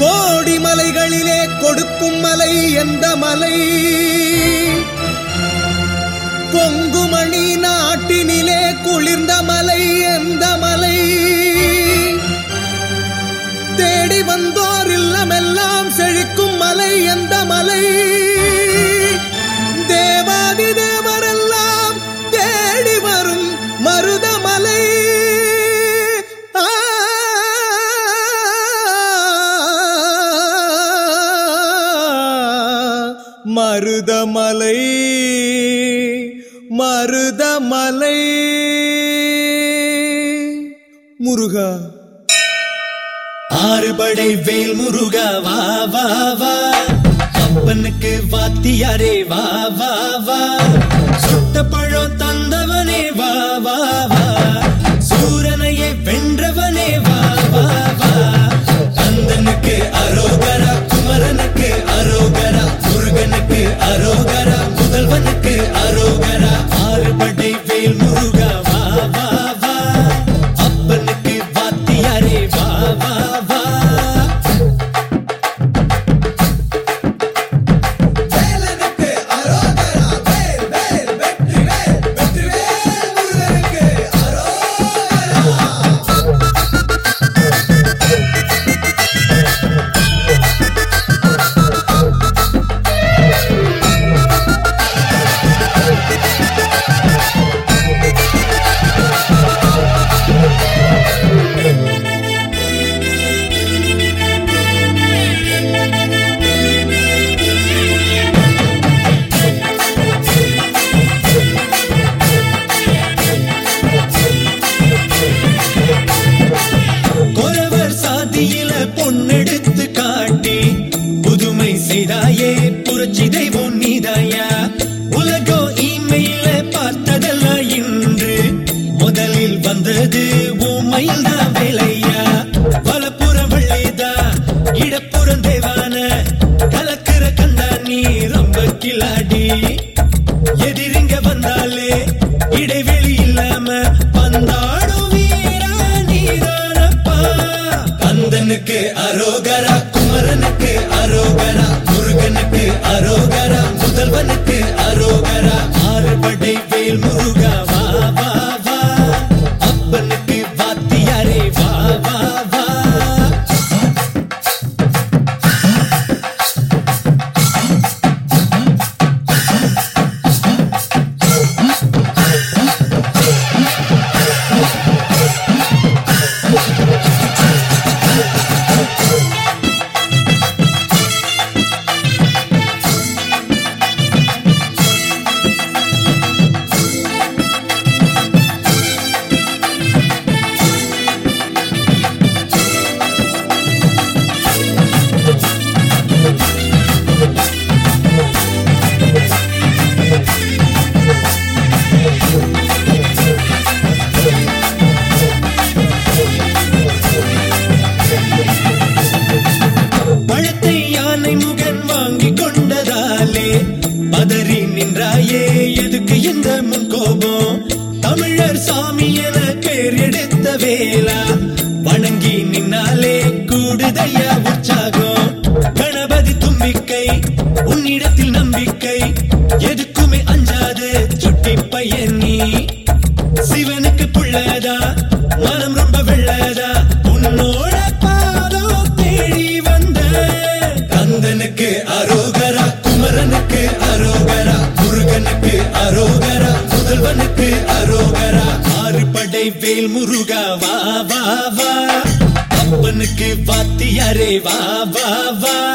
கோடி மலைகளிலே கொடுக்கும் மலை எந்த மலை கொங்குமணி நாட்டினிலே குளிர்ந்த மலை எந்த மலை தேடி வந்தோர் இல்லமெல்லாம் செழிக்கும் மலை எந்த மலை தேவாதி தேவரெல்லாம் தேடி வரும் மருதமலை ஆ மருதமலை மருதமலை முருகா ஆறுபடை வேல் முருகா வா வா வா அப்பனுக்கு வாத்தியாரே வா வா வா சுட்ட பழம் தந்தவனே வா வா வா சூரனையே வென்றவனே வா வா வா கந்தனுக்கு அரோகரா குமரனுக்கு அரோகரா முருகனுக்கு அரோகரா முதல்வனுக்கு அரோகரா ஆறுபடை வேல் முருகா வா வா வா அப்பனுக்கு வாத்தியாரே வா வா வா வேலனுக்கு அரோகரா வேல் வேல் வெற்றி வேல் வெற்றி வேல் முருகனுக்கு அரோகரா கொரவர் சாதியில பொன்னெடுத்து காட்டி புதுமை செய்தாயே புரட்சி தெய்வம் நீதாயா உலகோ இமையில பார்த்ததெல்லாம் இன்று முதலில் வந்தது உமையில் தான் வேலையா வலப்புறம் வள்ளிதா இடப்புறம் தேவான கலக்கிற கண்டா நீ ரொம்ப கிளாடி எதிரிங்க வந்தாலே இடைவெளி இல்லாம வந்தாடும் வீரா நீதானப்பா கந்தனுக்கு அரோகரா குமரனுக்கு அரோகரா முருகனுக்கு அரோகரா முதல்வனுக்கு அரோகரா ஆறுபடை வேல் முருகா வா வா வா அப்பனுக்கு வாத்தியாரே வா வா வா பழத்தை யானை முகன் வாங்கி கொண்டதாலே பதறி நின்றாயே எதுக்கு இந்த முன்கோபம் தமிழர் சாமி என பேர் எடுத்த வேளா வணங்கி நின்னாலே கூடுதையா உற்சாகம் கணபதி தும்பிக்கை உன்னிடத்தில் நம்பிக்கை எதுக்குமே அஞ்சாது சுட்டி பையன் நீ சிவனுக்கு புள்ளதா மனம் ரொம்ப வெள்ளதா உன்னோட பாதம் தேடி வந்த கந்தனுக்கு அரோகரா குமரனுக்கு அரோகரா முருகனுக்கு அரோகரா முதல்வனுக்கு அரோகரா ஆறு படை வேல் முருகா வா வா வா அப்பனுக்கு வாத்தியாரே வா வா வா